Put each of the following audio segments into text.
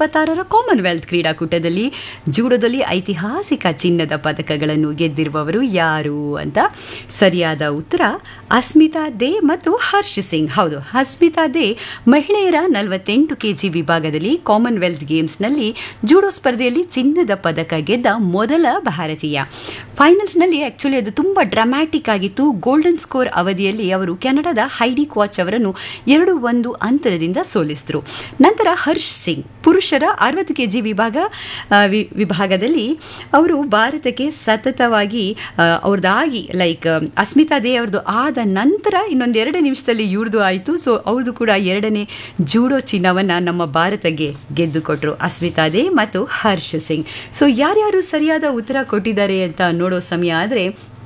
ಇಪ್ಪತ್ತಾರರ ಕಾಮನ್ವೆಲ್ತ್ ಕ್ರೀಡಾಕೂಟದಲ್ಲಿ ಜೂಡೋದಲ್ಲಿ ಐತಿಹಾಸಿಕ ಚಿನ್ನದ ಪದಕಗಳನ್ನು ಗೆದ್ದಿರುವವರು ಯಾರು ಅಂತ ಸರಿಯಾದ ಉತ್ತರ ಅಸ್ಮಿತಾ ದೇ ಮತ್ತು ಹರ್ಷ್ ಸಿಂಗ್ ಹೌದು ಅಸ್ಮಿತಾ ದೇ ಮಹಿಳೆಯರ ನಲವತ್ತೆಂಟು ಕೆಜಿ ವಿಭಾಗದಲ್ಲಿ ಕಾಮನ್ವೆಲ್ತ್ ಗೇಮ್ಸ್ನಲ್ಲಿ ಜೂಡೋ ಸ್ಪರ್ಧೆಯಲ್ಲಿ ಚಿನ್ನದ ಪದಕ ಗೆದ್ದ ಮೊದಲ ಭಾರತೀಯ ಫೈನಲ್ಸ್ನಲ್ಲಿ ಆಕ್ಚುಲಿ ಅದು ತುಂಬ ಡ್ರಾಮ್ಯಾಟಿಕ್ ಆಗಿತ್ತು ಗೋಲ್ಡನ್ ಸ್ಕೋರ್ ಅವಧಿಯಲ್ಲಿ ಅವರು ಕೆನಡಾದ ಹೈಡಿ ಕ್ವಾಚ್ ಅವರನ್ನು ಎರಡು ಒಂದು ಅಂತರದಿಂದ ಸೋಲಿಸಿದ್ರು ನಂತರ ಹರ್ಷ್ ಸಿಂಗ್ ಪುರುಷರ ಅರವತ್ತು ಕೆಜಿ ವಿಭಾಗ ಆ, ವಿ- ವಿಭಾಗದಲ್ಲಿ ಅವರು ಭಾರತಕ್ಕೆ ಸತತವಾಗಿ ಆ, ಅವ್ರದ್ದಾಗಿ ಲೈಕ್ ಅಸ್ಮಿತಾ ದೇ ಅವ್ರದ್ದು ಆದ ನಂತರ ಇನ್ನೊಂದು ಎರಡು ನಿಮಿಷದಲ್ಲಿ ಇವ್ರದ್ದು ಆಯಿತು ಸೊ ಅವ್ರದ್ದು ಕೂಡ ಎರಡನೇ ಜೂಡೋ ಚಿನ್ನವನ್ನು ನಮ್ಮ ಭಾರತಕ್ಕೆ ಗೆದ್ದು ಕೊಟ್ಟರು ಅಸ್ಮಿತಾ ದೇ ಮತ್ತು ಹರ್ಷ್ ಸಿಂಗ್ ಸೊ ಯಾರ್ಯಾರು ಸರಿಯಾದ ಉತ್ತರ ಕೊಟ್ಟಿದ್ದಾರೆ ಅಂತ ನೋಡೋ ಸಮಯ ಆದರೆ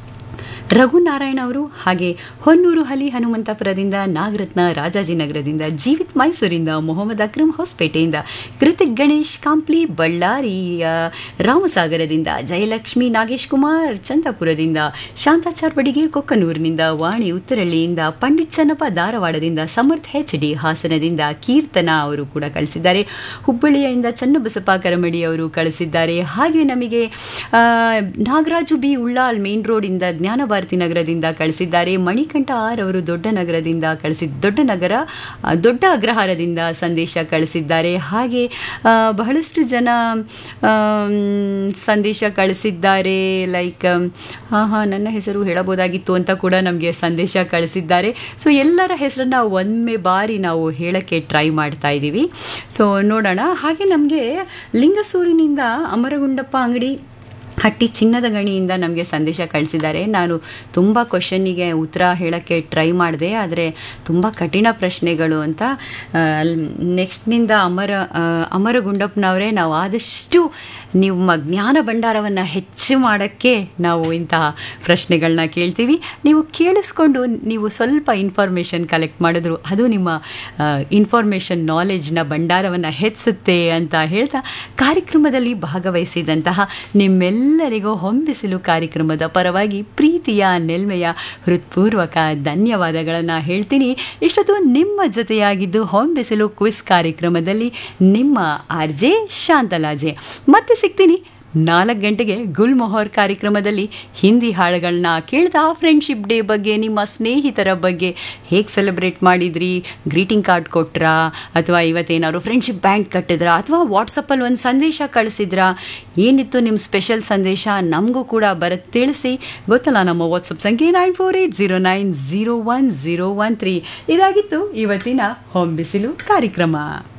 ರಘುನಾರಾಯಣ ಅವರು ಹಾಗೆ ಹೊನ್ನೂರು ಹಲಿ ಹನುಮಂತಪುರದಿಂದ ನಾಗರತ್ನ ರಾಜಾಜಿನಗರದಿಂದ ಜೀವಿತ್ ಮೈಸೂರಿಂದ ಮೊಹಮ್ಮದ್ ಅಕ್ರಮ್ ಹೊಸಪೇಟೆಯಿಂದ ಕೃತಿಕ್ ಗಣೇಶ್ ಕಾಂಪ್ಲಿ ಬಳ್ಳಾರಿ ಆ, ರಾಮಸಾಗರದಿಂದ ಜಯಲಕ್ಷ್ಮಿ ನಾಗೇಶ್ ಕುಮಾರ್ ಚಂದಾಪುರದಿಂದ ಶಾಂತಾಚಾರ್ ಬಡಿಗೇರ್ ಕೊಕ್ಕನೂರಿನಿಂದ ವಾಣಿ ಉತ್ತರಳ್ಳಿಯಿಂದ ಪಂಡಿತ್ ಚನ್ನಪ್ಪ ಧಾರವಾಡದಿಂದ ಸಮರ್ಥ್ ಹೆಚ್ ಡಿ ಹಾಸನದಿಂದ ಕೀರ್ತನ ಅವರು ಕೂಡ ಕಳಿಸಿದ್ದಾರೆ ಹುಬ್ಬಳ್ಳಿಯಿಂದ ಚನ್ನಬಸಪ್ಪ ಕರಮಡಿ ಅವರು ಕಳಿಸಿದ್ದಾರೆ ಹಾಗೆ ನಮಗೆ ಆ, ನಾಗರಾಜು ಬಿ ಉಳ್ಳಾಲ್ ಮೇನ್ ರೋಡಿಂದ ಜ್ಞಾನಭಾರತಿ ನಗರದಿಂದ ಕಳಿಸಿದ್ದಾರೆ ಮಣಿಕಂಠ ಆರ್ ಅವರು ದೊಡ್ಡ ನಗರದಿಂದ ಕಳಿಸಿ ದೊಡ್ಡ ನಗರ ಆ, ದೊಡ್ಡ ಅಗ್ರಹಾರದಿಂದ ಸಂದೇಶ ಕಳಿಸಿದ್ದಾರೆ ಹಾಗೆ ಆ, ಬಹಳಷ್ಟು ಜನ ಆಮ್, ಸಂದೇಶ ಕಳಿಸಿದ್ದಾರೆ ಲೈಕ್ ಹಾಂ ಹಾಂ ನನ್ನ ಹೆಸರು ಹೇಳಬಹುದಾಗಿತ್ತು ಅಂತ ಕೂಡ ನಮಗೆ ಸಂದೇಶ ಕಳಿಸಿದ್ದಾರೆ ಸೊ ಎಲ್ಲರ ಹೆಸರನ್ನ ಒಮ್ಮೆ ಬಾರಿ ನಾವು ಹೇಳಕ್ಕೆ ಟ್ರೈ ಮಾಡ್ತಾ ಇದ್ದೀವಿ ಸೊ ನೋಡೋಣ ಹಾಗೆ ನಮಗೆ ಲಿಂಗಸೂರಿನಿಂದ ಅಮರಗುಂಡಪ್ಪ ಅಂಗಡಿ ಹಟ್ಟಿ ಚಿನ್ನದ ಗಣಿಯಿಂದ ನಮಗೆ ಸಂದೇಶ ಕಳಿಸಿದ್ದಾರೆ ನಾನು ತುಂಬ ಕ್ವಶನ್ನಿಗೆ ಉತ್ತರ ಹೇಳೋಕ್ಕೆ ಟ್ರೈ ಮಾಡಿದೆ ಆದರೆ ತುಂಬ ಕಠಿಣ ಪ್ರಶ್ನೆಗಳು ಅಂತ ನೆಕ್ಸ್ಟ್ನಿಂದ ಅಮರ ಆ, ಅಮರ ಗುಂಡಪ್ಪನವರೇ ನಾವು ಆದಷ್ಟು ನಿಮ್ಮ ಜ್ಞಾನ ಭಂಡಾರವನ್ನು ಹೆಚ್ಚು ಮಾಡೋಕ್ಕೆ ನಾವು ಇಂತಹ ಪ್ರಶ್ನೆಗಳನ್ನ ಕೇಳ್ತೀವಿ ನೀವು ಕೇಳಿಸ್ಕೊಂಡು ನೀವು ಸ್ವಲ್ಪ ಇನ್ಫಾರ್ಮೇಷನ್ ಕಲೆಕ್ಟ್ ಮಾಡಿದ್ರು ಅದು ನಿಮ್ಮ ಇನ್ಫಾರ್ಮೇಷನ್ ನಾಲೆಜ್ನ ಭಂಡಾರವನ್ನು ಹೆಚ್ಚುತ್ತೆ ಅಂತ ಹೇಳ್ತಾ ಕಾರ್ಯಕ್ರಮದಲ್ಲಿ ಭಾಗವಹಿಸಿದಂತಹ ನಿಮ್ಮೆಲ್ಲರಿಗೂ ಹೊಂಬಿಸಿಲು ಕಾರ್ಯಕ್ರಮದ ಪರವಾಗಿ ಪ್ರೀತಿಯ ನೆಲ್ಮೆಯ ಹೃತ್ಪೂರ್ವಕ ಧನ್ಯವಾದಗಳನ್ನು ಹೇಳ್ತೀನಿ ಇಷ್ಟೊತ್ತು ನಿಮ್ಮ ಜೊತೆಯಾಗಿದ್ದು ಹೊಂಬಿಸಿಲು ಕ್ವಿಸ್ ಕಾರ್ಯಕ್ರಮದಲ್ಲಿ ನಿಮ್ಮ ಆರ್ ಜೆ ಶಾಂತಲಾಜೆ ಮತ್ತೆ ಸಿಗ್ತೀನಿ ನಾಲ್ಕು ಗಂಟೆಗೆ ಗುಲ್ ಮೊಹರ್ ಕಾರ್ಯಕ್ರಮದಲ್ಲಿ ಹಿಂದಿ ಹಾಡುಗಳನ್ನ ಕೇಳ್ತಾ ಫ್ರೆಂಡ್ಶಿಪ್ ಡೇ ಬಗ್ಗೆ ನಿಮ್ಮ ಸ್ನೇಹಿತರ ಬಗ್ಗೆ ಹೇಗೆ ಸೆಲೆಬ್ರೇಟ್ ಮಾಡಿದ್ರಿ ಗ್ರೀಟಿಂಗ್ ಕಾರ್ಡ್ ಕೊಟ್ರಾ ಅಥವಾ ಇವತ್ತೇನಾದ್ರು ಫ್ರೆಂಡ್ಶಿಪ್ ಬ್ಯಾಂಕ್ ಕಟ್ಟಿದ್ರಾ ಅಥವಾ ವಾಟ್ಸಪ್ಪಲ್ಲಿ ಒಂದು ಸಂದೇಶ ಕಳಿಸಿದ್ರಾ ಏನಿತ್ತು ನಿಮ್ಮ ಸ್ಪೆಷಲ್ ಸಂದೇಶ ನಮಗೂ ಕೂಡ ಬರುತ್ತೆ ತಿಳಿಸಿ ಗೊತ್ತಲ್ಲ ನಮ್ಮ ವಾಟ್ಸಪ್ ಸಂಖ್ಯೆ nine four eight zero nine zero one zero one three ಇದಾಗಿತ್ತು ಇವತ್ತಿನ ಹೊಂಬಿಸಿಲು ಕಾರ್ಯಕ್ರಮ